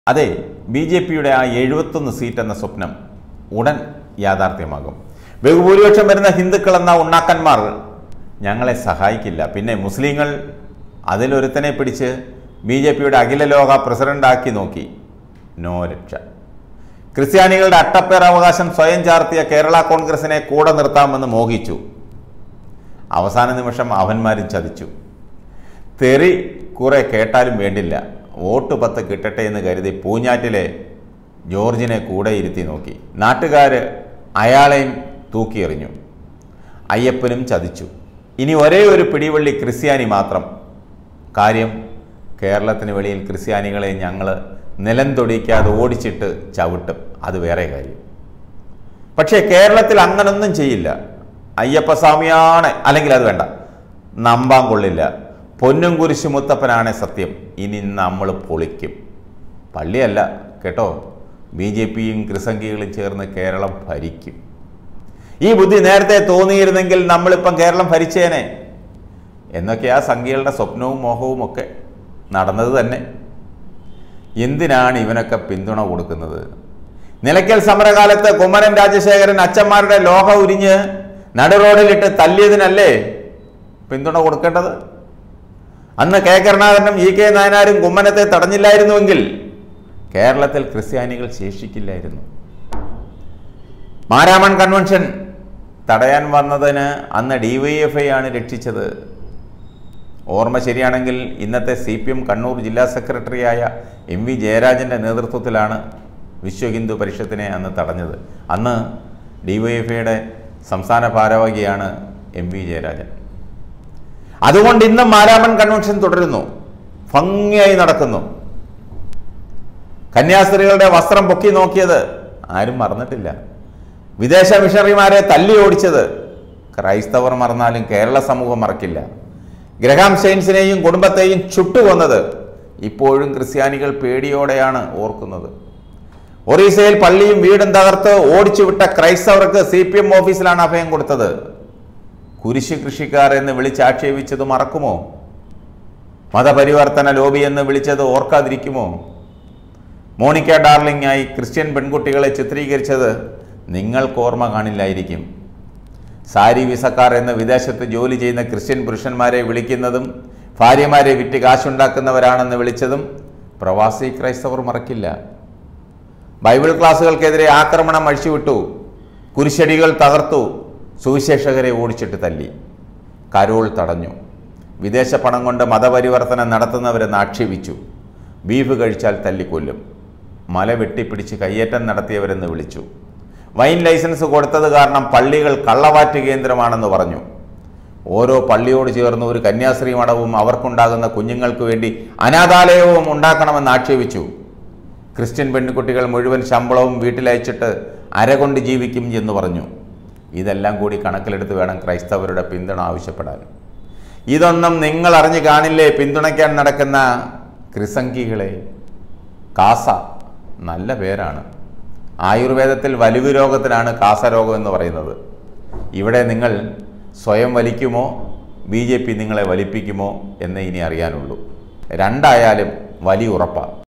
അതെ B J പിയുടെ ആ എഴുപത്തൊന്ന് സീറ്റ് എന്ന സ്വപ്നം ഉടൻ യാഥാർത്ഥ്യമാകും ബഹുഭൂരിപക്ഷം വരുന്ന ഹിന്ദുക്കൾ എന്ന ഉണ്ണാക്കന്മാർ ഞങ്ങളെ സഹായിക്കില്ല പിന്നെ മുസ്ലിങ്ങൾ അതിലൊരുത്തനെ പിടിച്ച് ബി ജെ പിയുടെ അഖില ലോക പ്രസിഡന്റാക്കി നോക്കി നോ രക്ഷ ക്രിസ്ത്യാനികളുടെ അട്ടപ്പേറവകാശം സ്വയം ചാർത്തിയ കേരള കോൺഗ്രസിനെ കൂടെ നിർത്താമെന്ന് മോഹിച്ചു അവസാന നിമിഷം അവന്മാരും ചതിച്ചു തെറി കുറെ കേട്ടാലും വേണ്ടില്ല വോട്ട് പത്ത് കിട്ടട്ടെ എന്ന് കരുതി പൂഞ്ഞാറ്റിലെ ജോർജിനെ കൂടെ ഇരുത്തി നോക്കി നാട്ടുകാർ അയാളെയും തൂക്കിയെറിഞ്ഞു അയ്യപ്പനും ചതിച്ചു ഇനി ഒരേ ഒരു പിടിവള്ളി ക്രിസ്ത്യാനി മാത്രം കാര്യം കേരളത്തിന് വെളിയിൽ ക്രിസ്ത്യാനികളെ ഞങ്ങൾ നിലം തൊടിക്കാതെ ഓടിച്ചിട്ട് ചവിട്ടും അത് വേറെ കാര്യം പക്ഷേ കേരളത്തിൽ അങ്ങനൊന്നും ചെയ്യില്ല അയ്യപ്പസ്വാമിയാണ് അല്ലെങ്കിൽ അത് വേണ്ട നമ്പാൻ കൊള്ളില്ല പൊന്നും കുരിശു മുത്തപ്പനാണ് സത്യം ഇനി നമ്മൾ പൊളിക്കും പള്ളിയല്ല കേട്ടോ ബി ജെ പിയും ക്രിസംഖികളും ചേർന്ന് കേരളം ഭരിക്കും ഈ ബുദ്ധി നേരത്തെ തോന്നിയിരുന്നെങ്കിൽ നമ്മളിപ്പം കേരളം ഭരിച്ചേനെ എന്നൊക്കെയാ സംഖ്യകളുടെ സ്വപ്നവും മോഹവും ഒക്കെ നടന്നത് തന്നെ എന്തിനാണ് ഇവനൊക്കെ പിന്തുണ കൊടുക്കുന്നത് നിലയ്ക്കൽ സമരകാലത്ത് കുമ്മനൻ രാജശേഖരൻ അച്ഛന്മാരുടെ ലോഹ ഉരിഞ്ഞ് നടുറോഡിലിട്ട് തല്ലിയതിനല്ലേ പിന്തുണ കൊടുക്കേണ്ടത് അന്ന് കെ കരുണാകരനും ഇ കെ നായനാരും കുമ്മനത്തെ തടഞ്ഞില്ലായിരുന്നുവെങ്കിൽ കേരളത്തിൽ ക്രിസ്ത്യാനികൾ ശേഷിക്കില്ലായിരുന്നു മാരാമൺ കൺവെൻഷൻ തടയാൻ വന്നതിന് അന്ന് ഡിവൈഎഫ്ഐ ആണ് രക്ഷിച്ചത് ഓർമ്മ ശരിയാണെങ്കിൽ ഇന്നത്തെ സി പി എം കണ്ണൂർ ജില്ലാ സെക്രട്ടറിയായ എം വി ജയരാജൻ്റെ നേതൃത്വത്തിലാണ് വിശ്വ ഹിന്ദു പരിഷത്തിനെ അന്ന് തടഞ്ഞത് അന്ന് ഡിവൈഎഫ്ഐയുടെ സംസ്ഥാന ഭാരവാഹിയാണ് എം വി ജയരാജൻ അതുകൊണ്ട് ഇന്നും മാരാമൺ കൺവെൻഷൻ തുടരുന്നു ഭംഗിയായി നടക്കുന്നു കന്യാസ്ത്രീകളുടെ വസ്ത്രം പൊക്കി നോക്കിയത് ആരും മറന്നിട്ടില്ല വിദേശ മിഷണറിമാരെ തല്ലി ഓടിച്ചത് ക്രൈസ്തവർ മറന്നാലും കേരള സമൂഹം മറക്കില്ല ഗ്രഹാം ഷെയിൻസിനെയും കുടുംബത്തെയും ചുട്ടുകൊന്നത് ഇപ്പോഴും ക്രിസ്ത്യാനികൾ പേടിയോടെയാണ് ഓർക്കുന്നത് ഒറീസയിൽ പള്ളിയും വീടും തകർത്ത് ഓടിച്ചുവിട്ട ക്രൈസ്തവർക്ക് സി പി എം ഓഫീസിലാണ് അഭയം കൊടുത്തത് കുരിശ് കൃഷിക്കാർ എന്ന് വിളിച്ചാക്ഷേപിച്ചത് മറക്കുമോ മതപരിവർത്തന ലോബി എന്ന് വിളിച്ചത് ഓർക്കാതിരിക്കുമോ മോണിക്ക ഡാർലിംഗ് ആയി ക്രിസ്ത്യൻ പെൺകുട്ടികളെ ചിത്രീകരിച്ചത് നിങ്ങൾക്ക് ഓർമ്മ കാണില്ലായിരിക്കും സാരി വിസക്കാർ എന്ന് വിദേശത്ത് ജോലി ചെയ്യുന്ന ക്രിസ്ത്യൻ പുരുഷന്മാരെ വിളിക്കുന്നതും ഭാര്യമാരെ വിറ്റ് കാശുണ്ടാക്കുന്നവരാണെന്ന് വിളിച്ചതും പ്രവാസി ക്രൈസ്തവർ മറക്കില്ല ബൈബിൾ ക്ലാസ്സുകൾക്കെതിരെ ആക്രമണം അഴിച്ചുവിട്ടു കുരിശടികൾ തകർത്തു സുവിശേഷകരെ ഓടിച്ചിട്ട് തല്ലി കരോൾ തടഞ്ഞു വിദേശ പണം കൊണ്ട് മതപരിവർത്തനം നടത്തുന്നവരെന്ന് ആക്ഷേപിച്ചു ബീഫ് കഴിച്ചാൽ തല്ലിക്കൊല്ലും മല വെട്ടിപ്പിടിച്ച് കയ്യേറ്റം നടത്തിയവരെന്ന് വിളിച്ചു വൈൻ ലൈസൻസ് കൊടുത്തത് കാരണം പള്ളികൾ കള്ളവാറ്റ് കേന്ദ്രമാണെന്ന് പറഞ്ഞു ഓരോ പള്ളിയോട് ചേർന്ന് ഒരു കന്യാസ്ത്രീ മഠവും അവർക്കുണ്ടാകുന്ന കുഞ്ഞുങ്ങൾക്ക് വേണ്ടി അനാഥാലയവും ഉണ്ടാക്കണമെന്ന് ആക്ഷേപിച്ചു ക്രിസ്ത്യൻ പെൺകുട്ടികൾ മുഴുവൻ ശമ്പളവും വീട്ടിലയച്ചിട്ട് അരകൊണ്ട് ജീവിക്കും എന്ന് പറഞ്ഞു ഇതെല്ലാം കൂടി കണക്കിലെടുത്ത് വേണം ക്രൈസ്തവരുടെ പിന്തുണ ആവശ്യപ്പെടാൻ ഇതൊന്നും നിങ്ങൾ അറിഞ്ഞു കാണില്ലേ പിന്തുണയ്ക്കാൻ നടക്കുന്ന ക്രിസംഖികളെ കാസ നല്ല പേരാണ് ആയുർവേദത്തിൽ വലിവ് രോഗത്തിനാണ് കാസരോഗം എന്ന് പറയുന്നത് ഇവിടെ നിങ്ങൾ സ്വയം വലിക്കുമോ ബി ജെ പി നിങ്ങളെ വലിപ്പിക്കുമോ എന്ന് ഇനി അറിയാനുള്ളൂ രണ്ടായാലും വലിയ ഉറപ്പാണ്